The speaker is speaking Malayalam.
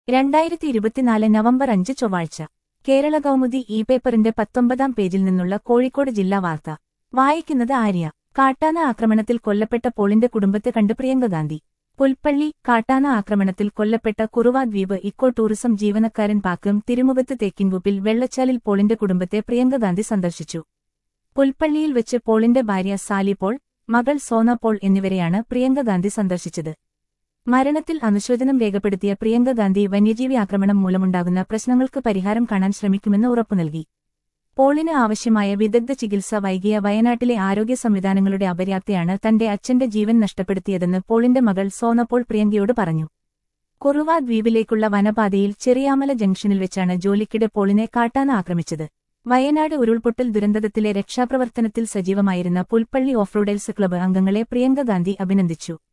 രണ്ടായിരത്തി ഇരുപത്തിനാല് നവംബർ അഞ്ച് ചൊവ്വാഴ്ച കേരള കൗമുദി ഇ പേപ്പറിന്റെ പത്തൊമ്പതാം പേജിൽ നിന്നുള്ള കോഴിക്കോട് ജില്ലാ വാർത്ത വായിക്കുന്നത് ആര്യ കാട്ടാന ആക്രമണത്തിൽ കൊല്ലപ്പെട്ട പോളിന്റെ കുടുംബത്തെ കണ്ട് പ്രിയങ്ക ഗാന്ധി പുൽപ്പള്ളി കാട്ടാന ആക്രമണത്തിൽ കൊല്ലപ്പെട്ട കുറുവ ദ്വീപ് ഇക്കോ ടൂറിസം ജീവനക്കാരൻ പാക്കം തിരുമുഖത്ത് തേക്കിൻകുപ്പിൽ വെള്ളച്ചാലിൽ പോളിന്റെ കുടുംബത്തെ പ്രിയങ്ക ഗാന്ധി സന്ദർശിച്ചു പുൽപ്പള്ളിയിൽ വെച്ച് പോളിന്റെ ഭാര്യ സാലി പോൾ മകൾ സോന പോൾ എന്നിവരെയാണ് പ്രിയങ്ക ഗാന്ധി സന്ദർശിച്ചത് മരണത്തിൽ അനുശോചനം രേഖപ്പെടുത്തിയ പ്രിയങ്ക ഗാന്ധി വന്യജീവി ആക്രമണം മൂലമുണ്ടാകുന്ന പ്രശ്നങ്ങൾക്ക് പരിഹാരം കാണാൻ ശ്രമിക്കുമെന്ന് ഉറപ്പു നൽകി പോളിന് ആവശ്യമായ വിദഗ്ധ ചികിത്സ വൈകിയ വയനാട്ടിലെ ആരോഗ്യ സംവിധാനങ്ങളുടെ അപര്യാപ്തയാണ് തന്റെ അച്ഛന്റെ ജീവൻ നഷ്ടപ്പെടുത്തിയതെന്ന് പോളിന്റെ മകൾ സോനപോൾ പ്രിയങ്കയോട് പറഞ്ഞു കുറുവ ദ്വീപിലേക്കുള്ള വനപാതയിൽ ചെറിയാമല ജംഗ്ഷനിൽ വെച്ചാണ് ജോലിക്കിടെ പോളിനെ കാട്ടാന ആക്രമിച്ചത് വയനാട് ഉരുൾപൊട്ടൽ ദുരന്തത്തിലെ രക്ഷാപ്രവർത്തനത്തിൽ സജീവമായിരുന്ന പുൽപ്പള്ളി ഓഫ് റോഡേഴ്സ് ക്ലബ്ബ് അംഗങ്ങളെ പ്രിയങ്ക ഗാന്ധി അഭിനന്ദിച്ചു